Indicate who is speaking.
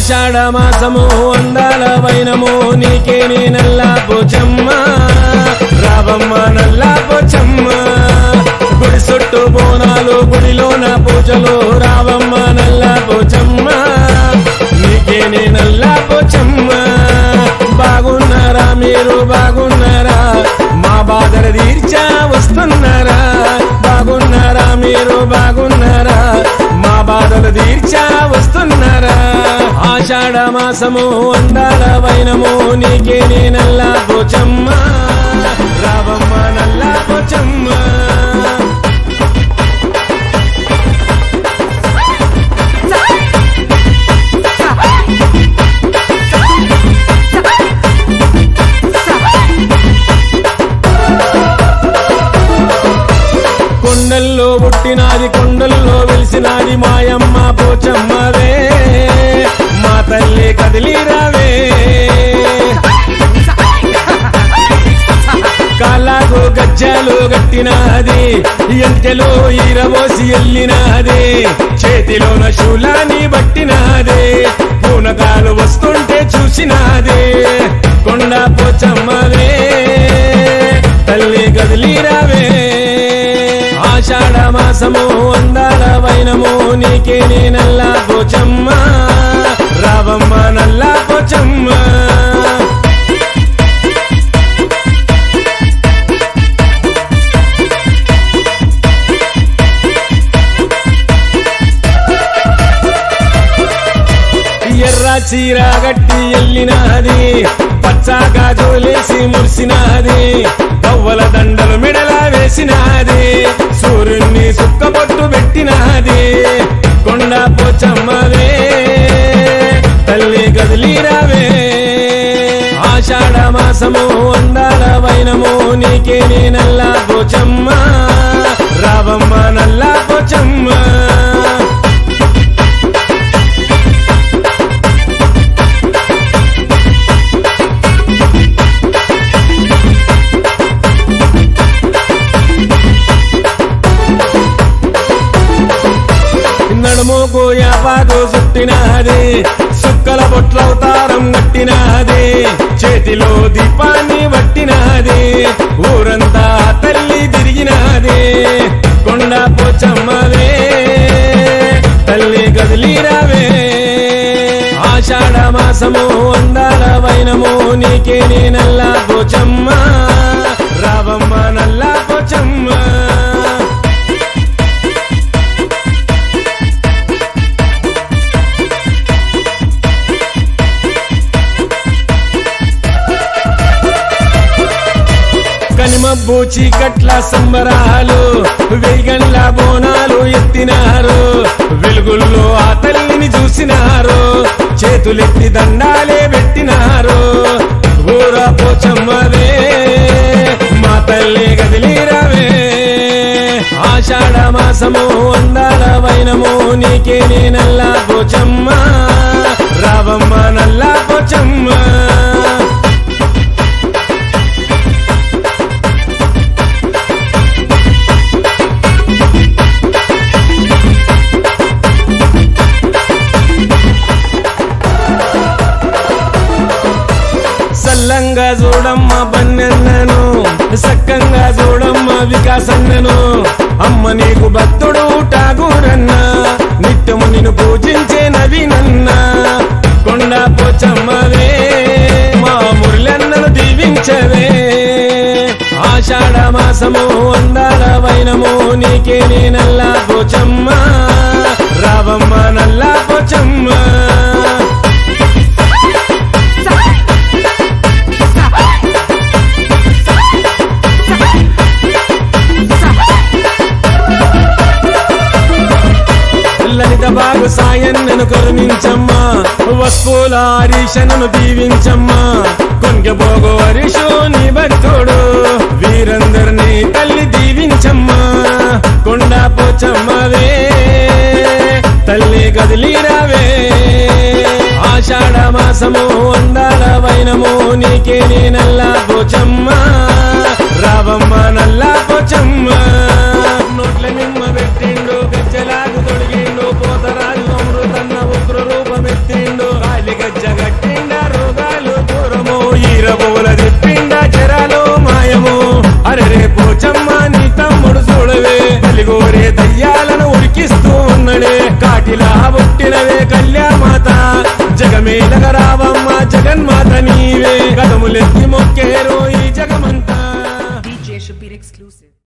Speaker 1: ఆషాఢ మాసము అందాల వైనము నీకే నీ నల్లా పోచమ్మ రావమ్మ నల్లా పోచమ్మ గుడి చుట్టూ బోనాలు గుడిలోన పూజలు రావమ్మ నల్లా పోచమ్మ నీకే నీ నల్లా పోచమ్మ బాగున్నారా మీరు బాగున్నారా మా బాధలు తీర్చా వస్తున్నారా బాగున్నారా మీరు బాగున్నారా మా బాధలు తీర్చా వస్తున్నారా ఆషాఢ మాసము అందాల వైనము నీకే నీ నల్లా పోచమ్మ రావమ్మ నల్లా పోచమ్మ కొండల్లో పుట్టినాది కొండల్లో వెలిసినాది మాయమ్మ పోచమ్మవే మా తల్లి కదిలిరావే కాళ్ళకు గజ్జాలు గట్టినాది ఎంటెలో ఈరబోసి ఎల్లినాది చేతిలోన శూలాన్ని బట్టినాది పూనకాలు వస్తుంటే చూసినాది కొండ పోచమ్మవే తల్లి కదిలిరావే ఆషాఢ మాసము అందాల వైనము నీకే నీ నల్లా పోచమ్మ రావమ్మ నల్లా పోచమ్మ ఎర్ర చీర గట్టి ఎల్లినాది పచ్చాగా జోలేసి మురిసినాది కవ్వల దండలు మెడలా వేసినాది సూర్యుణ్ణి సుక్కబొట్టు పెట్టినాది కొండ పోచమ్మవే తల్లి గదిలీరావే ఆషాఢ మాసము అందాల వైనము నీకే నీ నల్లా పోచమ్మ రావమ్మ నల్లా పోచమ్మ నడుముకు యాపాకు చుట్టినది సుక్కల బొట్లవతారం కట్టినది చేతిలో దీపాన్ని పట్టినది ఊరంతా తల్లి తిరిగినది కొండ పోచమ్మవే తల్లి గదిలీరావే ఆషాఢ మాసము అందాల వైనము నీకే నీ నల్లా పోచమ్మ రావమ్మ నల్లా పోచమ్మ కనిమబ్బు చీకట్ల సంబరాలు వెయ్యగండ్ల బోనాలు ఎత్తినారు వెలుగుల్లో ఆ తల్లిని చూసినారు చేతులెత్తి దండాలే పెట్టినారు ఊర పోచమ్మవే మా తల్లి గదిలీరవే ఆషాఢ మాసము అందాల వైనము నీకే నీ నల్లా పోచమ్మ రావమ్మ నల్లా పోచమ్మ సల్లంగా చూడమ్మ బన్నెన్నను సక్కంగా చూడమ్మ వికాసన్నను అమ్మ నీకు భక్తుడు ఠాగూరన్న నిత్యము నిన్ను పూజించే నవీనన్న కొండ పోచమ్మవే మా మురళన్నను దీవించవే ఆషాఢ మాసము అందాల వైనము నీకే నీ నల్లా పోచమ్మ రావమ్మ నల్లా పోచమ్మ లలిత బాగు సాయన్నను కరుణించమ్మా వస్తువుల హరీషను దీవించమ్మా కొంగెబోగు హరీషు నీ భక్తుడు వీరందరినీ తల్లి దీవించమ్మా కొండ పోచమ్మవే తల్లి కదిలీరావే ఆషాఢ మాసము అందాల వైనము నీకే నీ నల్లా పోచమ్మ రావమ్మ నల్లా పోచమ్మ నోట్ల మిమ్మ పెట్టిండు గజ్జలాగు తొడిగిండు పోతరాజు అమృతన్న ఉగ్ర రూపమెత్తిండు రాజ జగమేలగ రావమ్మ జగన్మాత నీవే కదములెత్తి మొక్కేరో ఈ జగమంతా
Speaker 2: DJ Shabir exclusive.